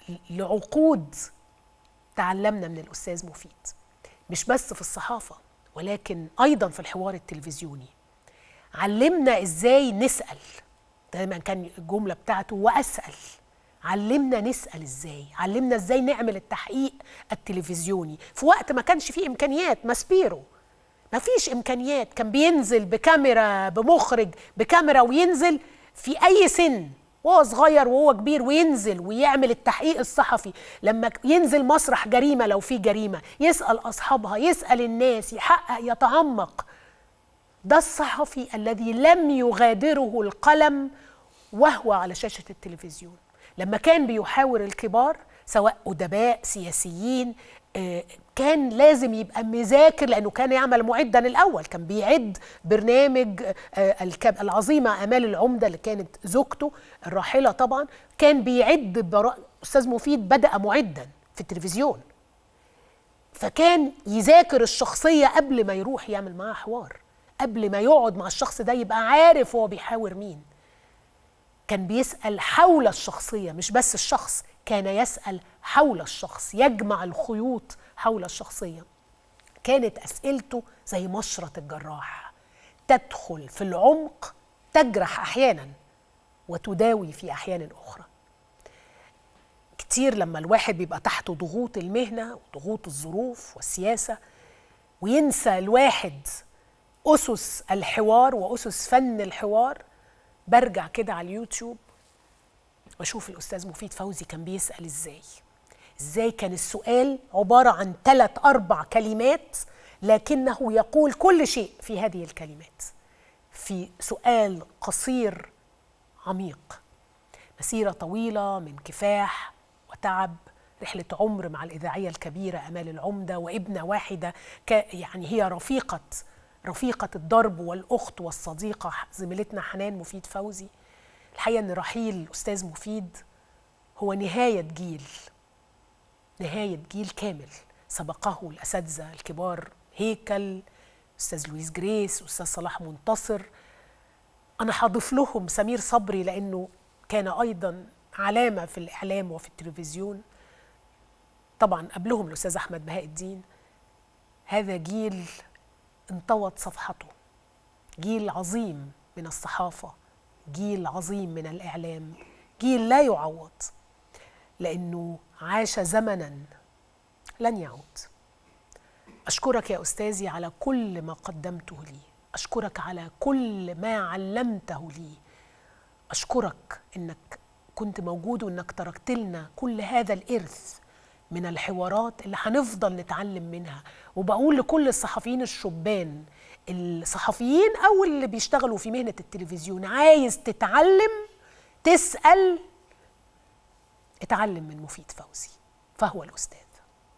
لعقود تعلمنا من الاستاذ مفيد مش بس في الصحافه ولكن ايضا في الحوار التلفزيوني علمنا ازاي نسال دايما كان الجمله بتاعته واسال علمنا نسال ازاي علمنا ازاي نعمل التحقيق التلفزيوني في وقت ما كانش فيه امكانيات ماسبيرو ما فيش امكانيات كان بينزل بكاميرا بمخرج بكاميرا وينزل في اي سن وهو صغير وهو كبير وينزل ويعمل التحقيق الصحفي لما ينزل مسرح جريمه لو في جريمه يسال اصحابها يسال الناس يحقق يتعمق ده الصحفي الذي لم يغادره القلم وهو على شاشه التلفزيون لما كان بيحاور الكبار سواء ادباء سياسيين كان لازم يبقى مذاكر لانه كان يعمل معدا الاول كان بيعد برنامج العظيمه امال العمده اللي كانت زوجته الراحله طبعا كان بيعد براء استاذ مفيد بدا معدا في التلفزيون فكان يذاكر الشخصيه قبل ما يروح يعمل معاها حوار قبل ما يقعد مع الشخص ده يبقى عارف هو بيحاور مين كان بيسال حول الشخصيه مش بس الشخص كان يسال حول الشخص يجمع الخيوط حول الشخصيه كانت اسئلته زي مشرط الجراح تدخل في العمق تجرح احيانا وتداوي في احيان اخرى كتير لما الواحد بيبقى تحت ضغوط المهنه وضغوط الظروف والسياسه وينسى الواحد اسس الحوار واسس فن الحوار برجع كده على اليوتيوب واشوف الاستاذ مفيد فوزي كان بيسال ازاي ازاي كان السؤال عباره عن ثلاث اربع كلمات لكنه يقول كل شيء في هذه الكلمات في سؤال قصير عميق مسيره طويله من كفاح وتعب رحله عمر مع الاذاعيه الكبيره امال العمده وابنه واحده يعني هي رفيقه رفيقه الدرب والاخت والصديقه زميلتنا حنان مفيد فوزي الحقيقه ان رحيل الاستاذ مفيد هو نهايه جيل نهايه جيل كامل سبقه الاساتذه الكبار هيكل استاذ لويس جريس استاذ صلاح منتصر انا هضيف لهم سمير صبري لانه كان ايضا علامه في الاعلام وفي التلفزيون طبعا قبلهم الاستاذ احمد بهاء الدين هذا جيل انطوت صفحته جيل عظيم من الصحافه جيل عظيم من الاعلام جيل لا يعوض لانه عاش زمنا لن يعود اشكرك يا استاذي على كل ما قدمته لي اشكرك على كل ما علمته لي اشكرك انك كنت موجود وانك تركت لنا كل هذا الارث من الحوارات اللي هنفضل نتعلم منها وبقول لكل الصحفيين الشبان الصحفيين او اللي بيشتغلوا في مهنه التلفزيون عايز تتعلم تسال اتعلم من مفيد فوزي فهو الاستاذ